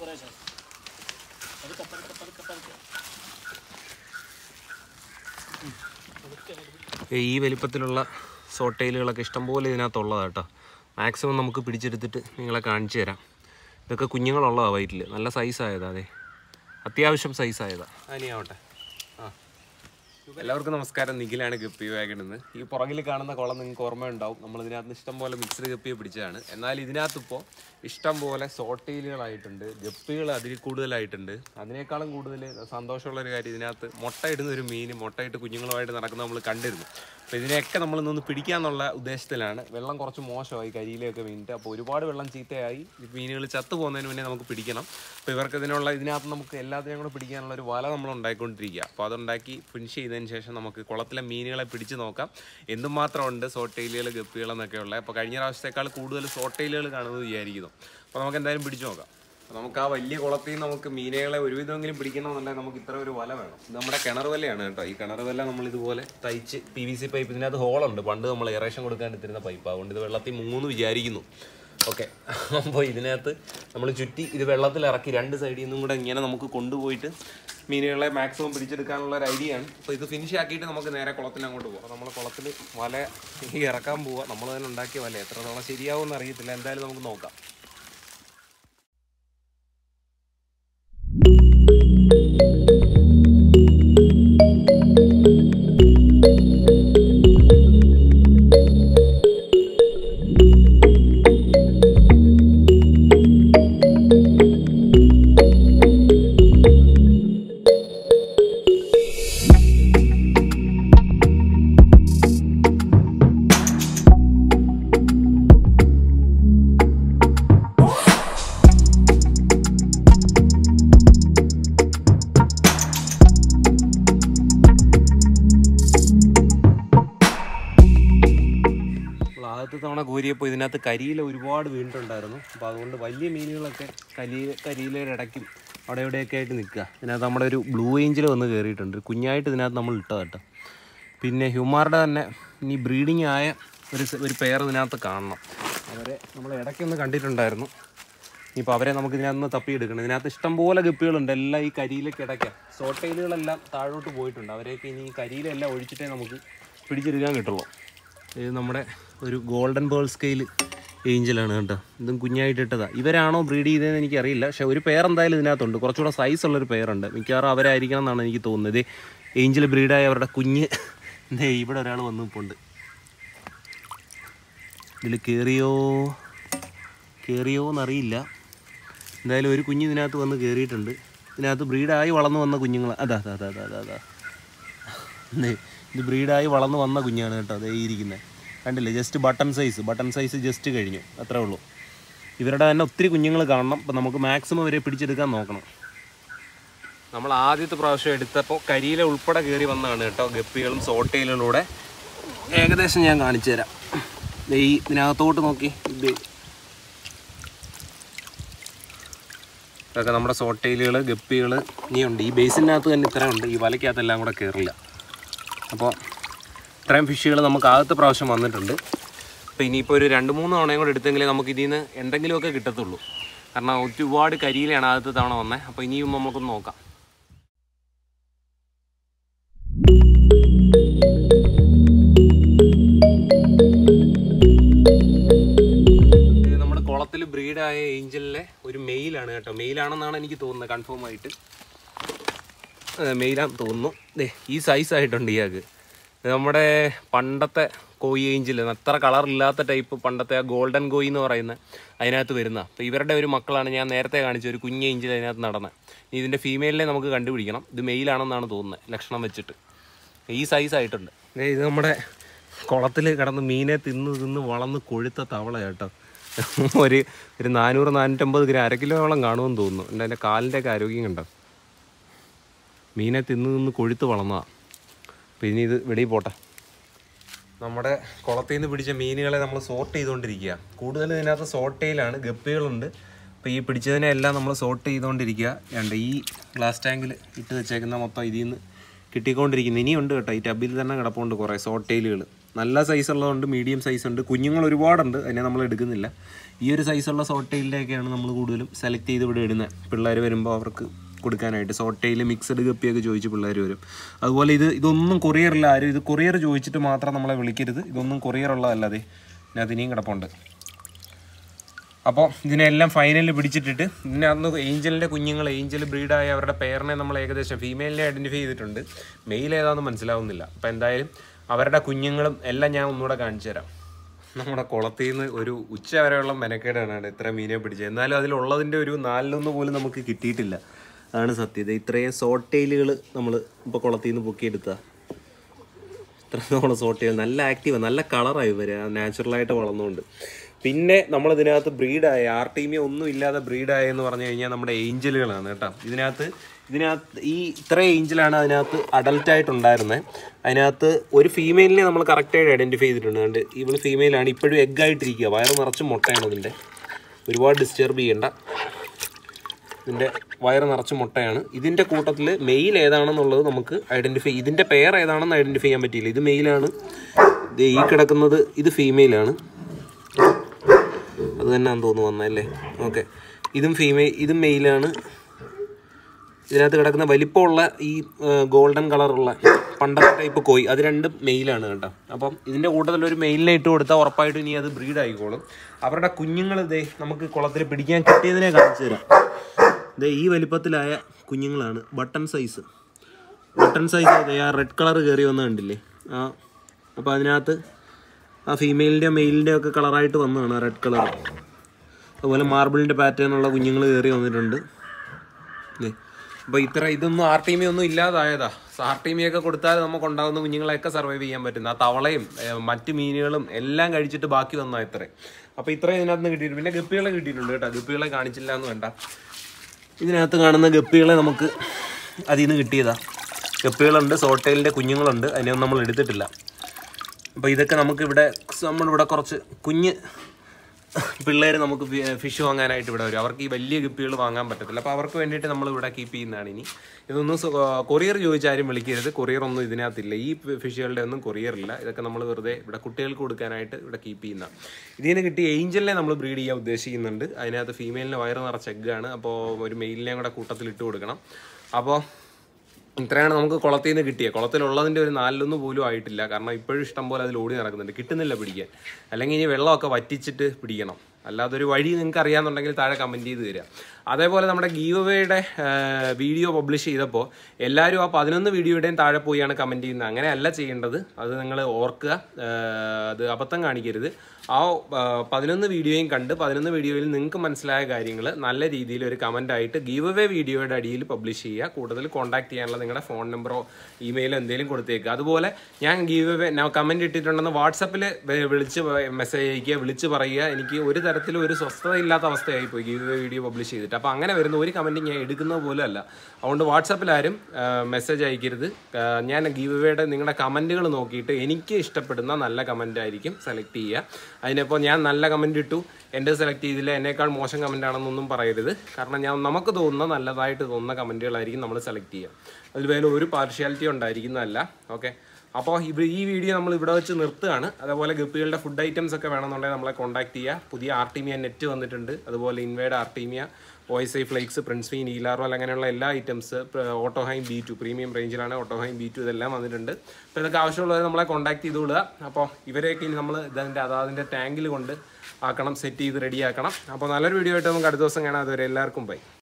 കുറേശ്ശെ പതുക്കെ പതുക്കെ പതുക്കെ പതുക്കെ ഈ വലിപ്പത്തിലുള്ള സോട്ടയിലുകളൊക്കെ ഇഷ്ടംപോലെ ഇതിനകത്തുള്ളതാണ് കേട്ടോ മാക്സിമം നമുക്ക് പിടിച്ചെടുത്തിട്ട് നിങ്ങളെ കാണിച്ചു തരാം ഇതൊക്കെ കുഞ്ഞുങ്ങളുള്ളതാണ് വയറ്റിൽ നല്ല സൈസായതാ അതെ അത്യാവശ്യം സൈസായതാ അനിയാവട്ടെ ആ എല്ലാവർക്കും നമസ്കാരം നിഖിലാണ് ഗപ്പി വാഗണെന്ന് ഈ പുറകിൽ കാണുന്ന കുളം നിങ്ങൾക്ക് ഓർമ്മയുണ്ടാവും നമ്മൾ ഇതിനകത്ത് ഇഷ്ടം പോലെ മിക്സ്ഡ് ഗപ്പിയെ പിടിച്ചതാണ് എന്നാൽ ഇതിനകത്ത് ഇപ്പോൾ ഇഷ്ടം പോലെ സോട്ടയിലുകളായിട്ടുണ്ട് ഗപ്പികൾ അതിൽ കൂടുതലായിട്ടുണ്ട് അതിനേക്കാളും കൂടുതൽ സന്തോഷമുള്ള ഒരു കാര്യം ഇതിനകത്ത് മുട്ടയിടുന്ന ഒരു മീൻ മുട്ടയിട്ട് കുഞ്ഞുങ്ങളുമായിട്ട് നടക്കുന്നത് നമ്മൾ കണ്ടിരുന്നു അപ്പോൾ ഇതിനെയൊക്കെ നമ്മൾ നിന്ന് പിടിക്കാന്നുള്ള ഉദ്ദേശത്തിലാണ് വെള്ളം കുറച്ച് മോശമായി കരിയിലൊക്കെ വീണിട്ട് അപ്പോൾ ഒരുപാട് വെള്ളം ചീത്തയായി ഈ മീനുകൾ ചത്തു പോകുന്നതിന് മുന്നേ നമുക്ക് പിടിക്കണം അപ്പോൾ ഇവർക്ക് ഇതിനുള്ള ഇതിനകത്ത് നമുക്ക് എല്ലാത്തിനെയും കൂടെ പിടിക്കാനുള്ള ഒരു വല നമ്മൾ ഉണ്ടാക്കിക്കൊണ്ടിരിക്കുക അപ്പോൾ അതുണ്ടാക്കി ഫിനിഷ് ചെയ്തതിന് ശേഷം നമുക്ക് കുളത്തിലെ മീനുകളെ പിടിച്ച് നോക്കാം എന്തുമാത്രം ഉണ്ട് സോട്ടയിലുകൾ ഗപ്പികൾ എന്നൊക്കെ ഉള്ളത് അപ്പോൾ കഴിഞ്ഞ പ്രാവശ്യത്തേക്കാൾ കൂടുതൽ സോട്ടയിലുകൾ കാണുമെന്ന് വിചാരിക്കുന്നു അപ്പോൾ നമുക്ക് എന്തായാലും പിടിച്ചു നോക്കാം അപ്പോൾ നമുക്ക് ആ വലിയ കുളത്തിൽ നിന്ന് നമുക്ക് മീനുകളെ ഒരുവിധമെങ്കിലും പിടിക്കണമെന്നുണ്ടെങ്കിൽ നമുക്ക് ഇത്ര ഒരു വല വേണം ഇത് നമ്മുടെ കിണർ വലയാണ് കേട്ടോ ഈ കിണർ വല നമ്മൾ ഇതുപോലെ തയ്ച്ച് പി വി സി പൈപ്പ് ഇതിനകത്ത് ഹോളുണ്ട് പണ്ട് നമ്മൾ എറേഷൻ കൊടുക്കാൻ ഇത്തിരുന്ന പൈപ്പ് അതുകൊണ്ട് ഇത് വെള്ളത്തിൽ മൂന്ന് വിചാരിക്കുന്നു ഓക്കെ അപ്പോൾ ഇതിനകത്ത് നമ്മൾ ചുറ്റി ഇത് വെള്ളത്തിൽ ഇറക്കി രണ്ട് സൈഡിൽ നിന്നും കൂടെ ഇങ്ങനെ നമുക്ക് കൊണ്ടുപോയിട്ട് മീനുകളെ മാക്സിമം പിടിച്ചെടുക്കാനുള്ള ഒരു ഐഡിയ ആണ് അപ്പോൾ ഇത് ഫിനിഷ് ആക്കിയിട്ട് നമുക്ക് നേരെ കുളത്തിൽ അങ്ങോട്ട് പോകാം അപ്പോൾ നമ്മൾ കുളത്തിൽ വല ഈ ഇറക്കാൻ പോവുക നമ്മൾ തന്നെ ഉണ്ടാക്കിയ വല എത്രത്തോളം ശരിയാവുമെന്ന് അറിയത്തില്ല എന്തായാലും നമുക്ക് നോക്കാം നമ്മൾ ആദ്യത്തെ തവണ കോരിയപ്പോൾ ഇതിനകത്ത് കരിയില ഒരുപാട് വീണിട്ടുണ്ടായിരുന്നു അപ്പോൾ അതുകൊണ്ട് വലിയ മീനുകളൊക്കെ കരിയില കരിയിലയുടെ ഇടയ്ക്കും അവിടെ എവിടെയൊക്കെ ആയിട്ട് നിൽക്കുക ഇതിനകത്ത് നമ്മുടെ ഒരു ബ്ലൂ ഏഞ്ചൽ വന്ന് കയറിയിട്ടുണ്ട് ഒരു കുഞ്ഞായിട്ട് ഇതിനകത്ത് നമ്മൾ ഇട്ടത് കേട്ടോ പിന്നെ ഹ്യൂമാറുടെ തന്നെ ഇനി ബ്രീഡിങ് ആയ ഒരു സ- ഒരു പെയർ ഇതിനകത്ത് കാണണം അവരെ നമ്മൾ ഇടയ്ക്കൊന്ന് കണ്ടിട്ടുണ്ടായിരുന്നു ഇനിയിപ്പോൾ അവരെ നമുക്ക് ഇതിനകത്ത് നിന്ന് തപ്പിയെടുക്കണം ഇതിനകത്ത് ഇഷ്ടംപോലെ ഗപ്പികളുണ്ട് എല്ലാം ഈ കരിയിലേക്ക് ഇടയ്ക്കാം സോട്ടയിലുകളെല്ലാം താഴോട്ട് പോയിട്ടുണ്ട് അവരെയൊക്കെ ഇനി ഈ കരിയിലെല്ലാം ഒഴിച്ചിട്ടേ നമുക്ക് പിടിച്ചെടുക്കാൻ കിട്ടുള്ളൂ ഇത് നമ്മുടെ ഒരു ഗോൾഡൻ പേൾ സ്കെയിൽ ഏഞ്ചലാണ് കേട്ടോ ഇതും കുഞ്ഞായിട്ട് ഇട്ടതാ ഇവരാണോ ബ്രീഡ് ചെയ്തതെന്ന് എനിക്കറിയില്ല പക്ഷേ ഒരു പെയർ എന്തായാലും ഇതിനകത്തുണ്ട് കുറച്ചുകൂടെ സൈസ് ഉള്ളൊരു പെയറുണ്ട് മിക്കവാറും അവരായിരിക്കണം എന്നാണ് എനിക്ക് തോന്നുന്നത് ഏഞ്ചൽ ബ്രീഡായ അവരുടെ കുഞ്ഞ് ദേ ഇവിടെ ഒരാൾ വന്നു പോണ്ട് ഇതിൽ കയറിയോ കയറിയോ എന്നറിയില്ല എന്തായാലും ഒരു കുഞ്ഞ് ഇതിനകത്ത് വന്ന് കയറിയിട്ടുണ്ട് ഇതിനകത്ത് ബ്രീഡായി വളർന്നു വന്ന കുഞ്ഞുങ്ങൾ അതാ അതാ അതാ അതാ അതാ അതാ ദേ, ഇത് ബ്രീഡായി വളർന്നു വന്ന കുഞ്ഞാണ് കേട്ടോ അതേ ഇരിക്കുന്നത് കണ്ടില്ലേ just button size button size just കഴിഞ്ഞു അത്രേ ഉള്ളൂ ഇവരുടെ തന്നെ ഒത്തിരി കുഞ്ഞുങ്ങൾ കാണണം അപ്പം നമുക്ക് മാക്സിമം ഇവരെ പിടിച്ചെടുക്കാൻ നോക്കണം നമ്മൾ ആദ്യത്തെ പ്രാവശ്യം എടുത്തപ്പോൾ കരിയില ഉൾപ്പെടെ കയറി വന്നതാണ് കേട്ടോ ഗപ്പികളും സോട്ടയിലൂടെ ഏകദേശം ഞാൻ കാണിച്ചു തരാം ദേ ഈ ഇതിനകത്തോട്ട് നോക്കി ഇത് ഇതൊക്കെ നമ്മുടെ സോട്ടയിലുകൾ ഗപ്പികൾ ഇനിയുണ്ട് ഈ ബേസിനകത്ത് തന്നെ ഇത്രയുണ്ട് ഈ വലയ്ക്കകത്തെല്ലാം കൂടെ കയറില്ല അപ്പോൾ ഇത്രയും ഫിഷുകൾ നമുക്ക് ആദ്യത്തെ പ്രാവശ്യം വന്നിട്ടുണ്ട് അപ്പോൾ ഇനിയിപ്പോൾ ഒരു രണ്ട് മൂന്ന് തവണയും കൂടെ എടുത്തെങ്കിലേ നമുക്ക് ഇതിൽ നിന്ന് എന്തെങ്കിലുമൊക്കെ കിട്ടത്തുള്ളൂ കാരണം ഒരുപാട് കരിയിലാണ് ആദ്യത്തെ തവണ വന്നത് അപ്പോൾ ഇനിയും നമുക്കൊന്ന് നോക്കാം ഇത് നമ്മുടെ കുളത്തിൽ ബ്രീഡായ ഏഞ്ചലിലെ ഒരു മെയിലാണ് കേട്ടോ മെയിലാണെന്നാണ് എനിക്ക് തോന്നുന്നത് കൺഫേം ആയിട്ട് മെയിലാന്ന് തോന്നുന്നു ദേ ഈ സൈസ് ആയിട്ടുണ്ട് ഇയാൾക്ക് ഇത് നമ്മുടെ പണ്ടത്തെ കോയി ഏഞ്ചിൽ അത്ര കളറില്ലാത്ത ടൈപ്പ് പണ്ടത്തെ ആ ഗോൾഡൻ കോയി എന്ന് പറയുന്ന അതിനകത്ത് വരുന്ന അപ്പോൾ ഇവരുടെ ഒരു മക്കളാണ് ഞാൻ നേരത്തെ കാണിച്ച ഒരു കുഞ്ഞ് ഏഞ്ചിൽ അതിനകത്ത് നടന്നത് ഇനി ഇതിൻ്റെ ഫീമെയിലിനെ നമുക്ക് കണ്ടുപിടിക്കണം ഇത് മെയിലാണെന്നാണ് തോന്നുന്നത് ലക്ഷണം വെച്ചിട്ട് ഈ സൈസ് ആയിട്ടുണ്ട് ദേ ഇത് നമ്മുടെ കുളത്തിൽ കിടന്ന് മീനെ തിന്ന് തിന്ന് വളർന്ന് കൊഴുത്ത തവള കേട്ടോ ഒരു ഒരു നാനൂറ് നാനൂറ്റമ്പത് ഗ്രാം അര കിലോയോളം കാണുമെന്ന് തോന്നുന്നു എൻ്റെ അതിൻ്റെ കാലിൻ്റെയൊക്കെ ആരോഗ്യം കണ്ടോ മീനെ തിന്ന് നിന്ന് കൊഴുത്ത് വളർന്നതാണ് അപ്പോൾ ഇനി ഇത് വെളിയിൽ പോട്ടെ നമ്മുടെ കുളത്തിൽ നിന്ന് പിടിച്ച മീനുകളെ നമ്മൾ സോർട്ട് ചെയ്തുകൊണ്ടിരിക്കുക കൂടുതൽ ഇതിനകത്ത് സോർട്ടയിലാണ് ഗപ്പികളുണ്ട് അപ്പോൾ ഈ പിടിച്ചതിനെ എല്ലാം നമ്മൾ സോർട്ട് ചെയ്തുകൊണ്ടിരിക്കുക രണ്ട് ഈ ഗ്ലാസ് ടാങ്കിൽ ഇട്ട് വെച്ചേക്കുന്ന മൊത്തം ഇതിൽ നിന്ന് കിട്ടിക്കൊണ്ടിരിക്കുന്നു ഇനിയുണ്ട് കേട്ടോ ഈ ടബിൽ തന്നെ കിടപ്പുണ്ട് കുറേ സോർട്ടയിലുകൾ നല്ല സൈസ് ഉള്ളതുണ്ട് മീഡിയം സൈസ് ഉണ്ട് കുഞ്ഞുങ്ങൾ ഒരുപാടുണ്ട് അതിനെ നമ്മൾ എടുക്കുന്നില്ല ഈ ഒരു സൈസുള്ള സോട്ടയിലേക്കാണ് നമ്മൾ കൂടുതലും സെലക്ട് ചെയ്ത് ഇവിടെ ഇടുന്നത് പിള്ളേർ വരുമ്പോൾ അവർക്ക് കൊടുക്കാനായിട്ട് സോട്ടയിൽ മിക്സഡ് കപ്പിയൊക്കെ ചോദിച്ച് പിള്ളേർ വരും അതുപോലെ ഇത് ഇതൊന്നും കൊറിയറില്ല ആരും ഇത് കൊറിയർ ചോദിച്ചിട്ട് മാത്രം നമ്മളെ വിളിക്കരുത് ഇതൊന്നും കൊറിയർ ഉള്ളതല്ലാതെ ഇതിനകത്ത് ഇനിയും കിടപ്പുണ്ട് അപ്പോൾ ഇതിനെല്ലാം ഫൈനലിൽ പിടിച്ചിട്ടിട്ട് ഇതിനകത്ത് ഏഞ്ചലിൻ്റെ കുഞ്ഞുങ്ങൾ ഏഞ്ചൽ ബ്രീഡായ അവരുടെ പേരിനെ നമ്മൾ ഏകദേശം ഫീമെയിലിനെ ഐഡൻറ്റിഫൈ ചെയ്തിട്ടുണ്ട് മെയിൽ ഏതാണെന്ന് മനസ്സിലാവുന്നില്ല അപ്പോൾ എന്തായാലും അവരുടെ കുഞ്ഞുങ്ങളും എല്ലാം ഞാൻ ഒന്നുകൂടെ കാണിച്ചു തരാം നമ്മുടെ കുളത്തിൽ നിന്ന് ഒരു ഉച്ച വരെയുള്ള മെനക്കേടാണ് ഇവിടെ ഇത്ര മീനെ പിടിച്ചത് എന്നാലും അതിലുള്ളതിൻ്റെ ഒരു നാലിലൊന്ന് പോലും നമുക്ക് കിട്ടിയിട്ടില്ല അതാണ് സത്യത ഇത്രയും സോട്ടയിലുകൾ നമ്മൾ ഇപ്പോൾ കുളത്തിൽ നിന്ന് പൊക്കിയെടുത്താൽ ഇത്രത്തോളം സോട്ട് ചെയ്ത് നല്ല ആക്റ്റീവാണ് നല്ല കളറായി ഇവർ നാച്ചുറലായിട്ട് വളർന്നുകൊണ്ട് പിന്നെ നമ്മൾ ഇതിനകത്ത് ബ്രീഡായ ആർട്ടീമിയ ഒന്നും ഇല്ലാതെ ബ്രീഡായ എന്ന് പറഞ്ഞു കഴിഞ്ഞാൽ നമ്മുടെ ഏഞ്ചലുകളാണ് കേട്ടോ ഇതിനകത്ത് ഇതിനകത്ത് ഈ ഇത്ര ഏഞ്ചലാണ് അതിനകത്ത് അഡൽട്ട് ആയിട്ടുണ്ടായിരുന്നത് അതിനകത്ത് ഒരു ഫീമെയിലിനെ നമ്മൾ കറക്റ്റായിട്ട് ഐഡൻറ്റിഫൈ ചെയ്തിട്ടുണ്ട് അതുകൊണ്ട് ഇവൾ ഫീമെയിലാണ് ഇപ്പോഴും എഗ് ആയിട്ടിരിക്കുക വയറ് നിറച്ച് മുട്ടയാണ് ഇതിൻ്റെ ഒരുപാട് ഡിസ്റ്റർബ് ചെയ്യണ്ട ഇതിൻ്റെ വയറ് നിറച്ച് മുട്ടയാണ് ഇതിൻ്റെ കൂട്ടത്തിൽ മെയിൽ ഏതാണെന്നുള്ളത് നമുക്ക് ഐഡൻറ്റിഫൈ ഇതിൻ്റെ പെയർ ഏതാണെന്ന് ഐഡൻറ്റിഫൈ ചെയ്യാൻ പറ്റിയില്ല ഇത് മെയിലാണ് ഇത് ഈ കിടക്കുന്നത് ഇത് ഫീമെയിലാണ് അത് തന്നെയാണെന്ന് തോന്നുന്നു വന്നല്ലേ ഓക്കെ ഇതും ഫീമെയിൽ ഇതും മെയിലാണ് ഇതിനകത്ത് കിടക്കുന്ന വലിപ്പമുള്ള ഈ ഗോൾഡൻ കളറുള്ള പണ്ടത്തെ ടൈപ്പ് കോയി അത് രണ്ടും മെയിലാണ് കേട്ടോ അപ്പം ഇതിൻ്റെ കൂട്ടത്തിൽ ഒരു മെയിലിനെ ഇട്ട് കൊടുത്താൽ ഉറപ്പായിട്ടും ഇനി അത് ബ്രീഡ് ആയിക്കോളും അവരുടെ കുഞ്ഞുങ്ങൾ ഇതേ നമുക്ക് കുളത്തിൽ പിടിക്കാൻ കിട്ടിയതിനെ കാണിച്ചു തരാം ഇതേ ഈ വലിപ്പത്തിലായ കുഞ്ഞുങ്ങളാണ് ബട്ടൺ സൈസ് ബട്ടൺ സൈസ് അതെ ആ റെഡ് കളർ കയറി വന്ന കണ്ടില്ലേ ആ അപ്പോൾ അതിനകത്ത് ആ ഫീമെയിലിൻ്റെ മെയിലിൻ്റെ ഒക്കെ കളറായിട്ട് വന്നതാണ് റെഡ് കളർ അതുപോലെ മാർബിളിൻ്റെ പാറ്റേൺ ഉള്ള കുഞ്ഞുങ്ങൾ കയറി വന്നിട്ടുണ്ട് ദേ. അപ്പോൾ ഇത്ര ഇതൊന്നും ആർ ടി ഒന്നും ഇല്ലാതായതാ ആർ ടി ഒക്കെ കൊടുത്താൽ നമുക്ക് ഉണ്ടാകുന്ന കുഞ്ഞുങ്ങളെയൊക്കെ സർവൈവ് ചെയ്യാൻ പറ്റുന്ന ആ തവളയും ഏ, മറ്റ് മീനുകളും എല്ലാം കഴിച്ചിട്ട് ബാക്കി വന്നാ ഇത്രയും അപ്പോൾ ഇത്രയും ഇതിനകത്ത് നിന്ന് കിട്ടിയിട്ടുണ്ട് പിന്നെ ഗപ്പികളെ കിട്ടിയിട്ടുണ്ട് കേട്ടോ ഗപ്പികളെ കാണിച്ചില്ല എന്ന് വേണ്ട ഇതിനകത്ത് കാണുന്ന ഗപ്പികളെ നമുക്ക് അതിൽ നിന്ന് കിട്ടിയതാ ഗപ്പികളുണ്ട് സോട്ടയിലിൻ്റെ കുഞ്ഞുങ്ങളുണ്ട് അതിനെയൊന്നും നമ്മൾ എടുത്തിട്ടില്ല അപ്പോൾ ഇതൊക്കെ നമുക്കിവിടെ നമ്മളിവിടെ കുറച്ച് കുഞ്ഞ് പിള്ളേർ നമുക്ക് ഫിഷ് വാങ്ങാനായിട്ട് ഇവിടെ വരും അവർക്ക് ഈ വലിയ ഗപ്പികൾ വാങ്ങാൻ പറ്റത്തില്ല അപ്പോൾ അവർക്ക് വേണ്ടിയിട്ട് നമ്മൾ ഇവിടെ കീപ്പ് ചെയ്യുന്നതാണ് ഇനി ഇതൊന്നും കൊറിയർ ചോദിച്ചാരും വിളിക്കരുത് കൊറിയർ ഒന്നും ഇതിനകത്തില്ല ഈ ഫിഷുകളുടെ ഒന്നും കൊറിയർ ഇല്ല ഇതൊക്കെ നമ്മൾ വെറുതെ ഇവിടെ കുട്ടികൾക്ക് കൊടുക്കാനായിട്ട് ഇവിടെ കീപ്പ് ചെയ്യുന്ന ഇതിൽ നിന്ന് കിട്ടിയ ഏഞ്ചലിനെ നമ്മൾ ബ്രീഡ് ചെയ്യാൻ ഉദ്ദേശിക്കുന്നുണ്ട് അതിനകത്ത് ഫീമെയിലിന് വയറ് നിറച്ച എഗ്ഗാണ് അപ്പോൾ ഒരു മെയിലിനെയും കൂടെ കൂട്ടത്തിൽ ഇട്ട് കൊടുക്കണം അപ്പോൾ ഇത്രയാണ് നമുക്ക് കുളത്തിൽ നിന്ന് കിട്ടിയത് കുളത്തിലുള്ളതിൻ്റെ ഒരു നാലിലൊന്നും പോലും ആയിട്ടില്ല കാരണം ഇപ്പോഴും ഇഷ്ടം പോലെ അതിൽ ഓടി നടക്കുന്നുണ്ട് കിട്ടുന്നില്ല പിടിക്കാൻ അല്ലെങ്കിൽ ഇനി വെള്ളമൊക്കെ വറ്റിച്ചിട്ട് പിടിക്കണം അല്ലാതെ ഒരു വഴി നിങ്ങൾക്ക് അറിയാമെന്നുണ്ടെങ്കിൽ താഴെ കമൻറ്റ് ചെയ്ത് തരിക അതേപോലെ നമ്മുടെ ഗീവ് വേയുടെ വീഡിയോ പബ്ലിഷ് ചെയ്തപ്പോൾ എല്ലാവരും ആ പതിനൊന്ന് വീഡിയോയുടെയും താഴെ പോയാണ് കമൻറ്റ് ചെയ്യുന്നത് അങ്ങനെയല്ല ചെയ്യേണ്ടത് അത് നിങ്ങൾ ഓർക്കുക ആ, അത് അബദ്ധം കാണിക്കരുത് ആ ആ, പതിനൊന്ന് വീഡിയോയും കണ്ട് പതിനൊന്ന് വീഡിയോയിൽ നിങ്ങൾക്ക് മനസ്സിലായ കാര്യങ്ങൾ നല്ല രീതിയിൽ ഒരു കമൻ്റ് ആയിട്ട് ഗീവ് അവേ വീഡിയോയുടെ അടിയിൽ പബ്ലിഷ് ചെയ്യുക കൂടുതൽ കോൺടാക്ട് ചെയ്യാനുള്ള നിങ്ങളുടെ ഫോൺ നമ്പറോ ഇമെയിലോ എന്തെങ്കിലും കൊടുത്തേക്കുക അതുപോലെ ഞാൻ ഗീവ് അവേ ഞാൻ കമൻറ്റ് ഇട്ടിട്ടുണ്ടെന്ന് വാട്സപ്പിൽ വിളിച്ച് മെസ്സേജ് അയക്കുക വിളിച്ച് പറയുക എനിക്ക് ഒരു തരത്തിലും ഒരു സ്വസ്ഥത ഇല്ലാത്ത അവസ്ഥയായി പോയി ഗീവ് അവേ വീഡിയോ പബ്ലിഷ് ചെയ്തിട്ട് അപ്പോൾ അങ്ങനെ വരുന്ന ഒരു കമൻറ്റ് ഞാൻ എടുക്കുന്നത് പോലും അല്ല അതുകൊണ്ട് വാട്സപ്പിലാരും മെസ്സേജ് അയക്കരുത് ആ, ഞാൻ ഗീവ് അവയുടെ നിങ്ങളുടെ കമൻറ്റുകൾ നോക്കിയിട്ട് എനിക്ക് ഇഷ്ടപ്പെടുന്ന നല്ല കമൻ്റ് ആയിരിക്കും സെലക്ട് ചെയ്യുക അതിനിപ്പോൾ ഞാൻ നല്ല കമൻ്റ് ഇട്ടു എൻ്റെ സെലക്ട് ചെയ്തില്ല എന്നേക്കാൾ മോശം കമൻ്റ് ആണെന്നൊന്നും പറയരുത് കാരണം ഞാൻ നമുക്ക് തോന്നുന്ന നല്ലതായിട്ട് തോന്നുന്ന കമൻറ്റുകളായിരിക്കും നമ്മൾ സെലക്ട് ചെയ്യുക അതിൽ വേറെ ഒരു പാർഷ്യാലിറ്റി ഉണ്ടായിരിക്കുന്നതല്ല ഓക്കെ അപ്പോൾ ഇവ ഈ വീഡിയോ നമ്മൾ ഇവിടെ വെച്ച് നിർത്തുകയാണ് അതേപോലെ ഗപ്പികളുടെ ഫുഡ് ഐറ്റംസ് ഒക്കെ വേണമെന്നുണ്ടെങ്കിൽ നമ്മളെ കോൺടാക്ട് ചെയ്യുക പുതിയ ആർട്ടിമിയ നെറ്റ് വന്നിട്ടുണ്ട് അതുപോലെ ഇൻവേഡ് ആർട്ടിമിയ വോയിസ് ഐ ഫ്ലേക്സ് പ്രിൻസ്ഫി നീലാറോൽ അങ്ങനെയുള്ള എല്ലാ ഐറ്റംസ് ഓട്ടോഹൈം ബി ടു പ്രീമിയം റേഞ്ചിലാണ് ഓട്ടോഹൈം ബി ടു ഇതെല്ലാം വന്നിട്ടുണ്ട് അപ്പോൾ ഇതൊക്കെ ആവശ്യമുള്ളവർ നമ്മളെ കോൺടാക്ട് ചെയ്തുകൊള്ളുക അപ്പോൾ ഇവരെയൊക്കെ ഇനി നമ്മൾ ഇതിൻ്റെ അതാതിൻ്റെ ടാങ്കിൽ കൊണ്ട് ആക്കണം സെറ്റ് ചെയ്ത് റെഡിയാക്കണം അപ്പോൾ നല്ലൊരു വീഡിയോ ആയിട്ട് നമുക്ക് അടുത്ത ദിവസം കാണാം അതുവരെ എല്ലാവർക്കും ബൈ